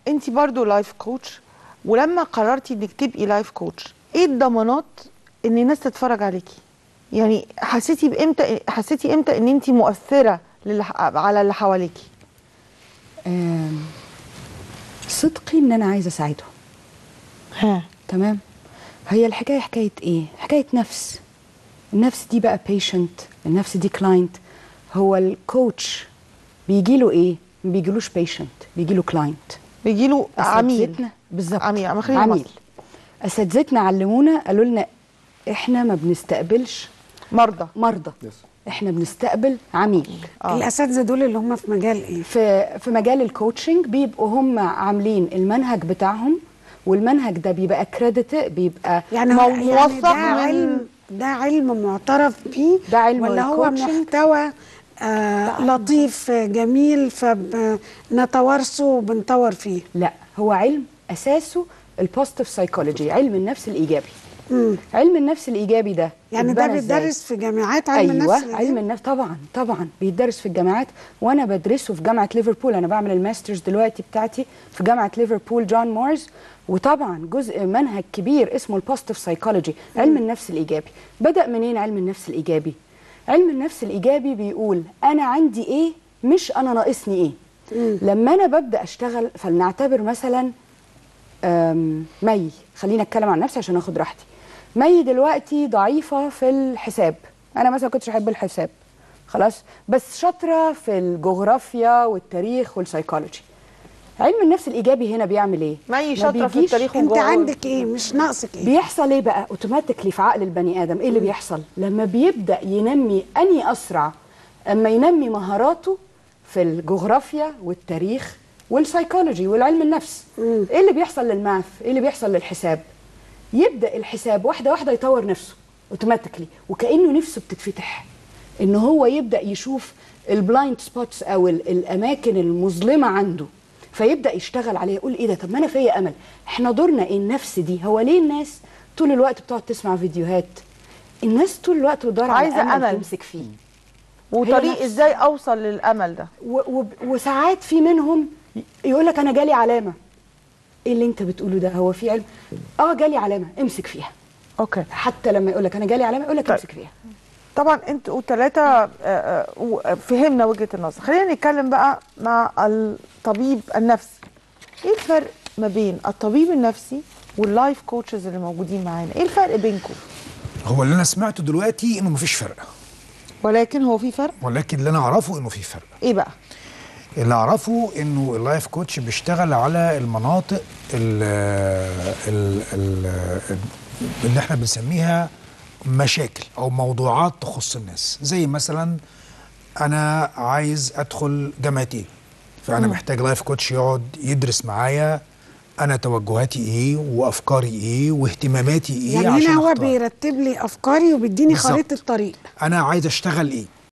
انت برضو لايف كوتش ولما قررتي انك تبقي لايف كوتش ايه الضمانات ان الناس تتفرج عليكي يعني حسيتي بامتى حسيتي امتى ان انت مؤثره للي ح- على اللي حواليكي آم، صدقي ان انا عايزه اساعدهم ها تمام هي الحكايه حكايه ايه حكايه نفس النفس دي بقى بيشنت النفس دي كلاينت هو الكوتش بيجي له ايه ما بيجيلوش بيشنت بيجي له كلاينت بيجي له عميل أساتذتنا- بالظبط عميل عميل خلينا عميل مصر. اساتذتنا علمونا قالوا لنا احنا ما بنستقبلش مرضى مرضى احنا بنستقبل عميل آه. الاساتذه دول اللي هم في مجال ايه في في مجال الكوتشنج بيبقوا هم عاملين المنهج بتاعهم والمنهج ده بيبقى كريدت بيبقى يعني مو- هو يعني موثق ده من- علم ده علم معترف بيه ده علم ولا هو الكوتشنج. محتوى آه لطيف آه، جميل فبنتوارثه وبنطور فيه لا هو علم اساسه البوزيتيف سايكولوجي علم النفس الايجابي مم. علم النفس الايجابي ده يعني ده اتبنى إزاي؟ بيدرس في جامعات علم ايوه النفس علم النفس طبعا طبعا بيدرس في الجامعات وانا بدرسه في جامعه ليفربول انا بعمل الماسترز دلوقتي بتاعتي في جامعه ليفربول جون مورز وطبعا جزء منهج كبير اسمه البوزيتيف سايكولوجي علم النفس الايجابي بدا منين علم النفس الايجابي علم النفس الايجابي بيقول انا عندي ايه مش انا ناقصني ايه لما انا ببدا اشتغل فلنعتبر مثلا أم، مي خليني اتكلم عن نفسي عشان اخد راحتي مي دلوقتي ضعيفه في الحساب انا مثلا كنتش احب الحساب خلاص بس شاطره في الجغرافيا والتاريخ والسيكولوجي علم النفس الايجابي هنا بيعمل ايه مي ما شاطره في بيجيش- التاريخ انت والجغرافيا. عندك ايه مش ناقصك ايه بيحصل ايه بقى اوتوماتيكلي في عقل البني ادم ايه اللي بيحصل لما بيبدا ينمي اني اسرع اما ينمي مهاراته في الجغرافيا والتاريخ والسيكولوجي والعلم النفس ايه اللي بيحصل للماث ايه اللي بيحصل للحساب يبدا الحساب واحده واحده يطور نفسه اوتوماتيكلي وكانه نفسه بتتفتح ان هو يبدا يشوف البلايند سبوتس او ال- الاماكن المظلمه عنده فيبدا يشتغل عليها يقول ايه ده طب ما انا فيا امل احنا دورنا ايه النفس دي هو ليه الناس طول الوقت بتقعد تسمع فيديوهات الناس طول الوقت بتدور على عايزة امل, أمل. تمسك فيه وطريق نفس- ازاي اوصل للامل ده و و وساعات في منهم يقول لك انا جالي علامه ايه اللي انت بتقوله ده هو في علم اه جالي علامه امسك فيها اوكي حتى لما يقول لك انا جالي علامه يقول لك طيب. امسك فيها طبعا انتوا ثلاثة فهمنا وجهة النظر خلينا نتكلم بقى مع الطبيب النفسي ايه الفرق ما بين الطبيب النفسي واللايف كوتشز اللي موجودين معانا ايه الفرق بينكم هو اللي انا سمعته دلوقتي انه مفيش فرق ولكن هو في فرق ولكن اللي انا اعرفه انه في فرق ايه بقى اللي اعرفه انه اللايف كوتش بيشتغل على المناطق ال ال ال اللي احنا بنسميها مشاكل او موضوعات تخص الناس زي مثلا انا عايز ادخل جامعه ايه فانا محتاج لايف كوتش يقعد يدرس معايا انا توجهاتي ايه وافكاري ايه واهتماماتي ايه يعني عشان هنا هو أختار. بيرتب لي افكاري وبيديني بالظبط. خريطه طريق انا عايز اشتغل ايه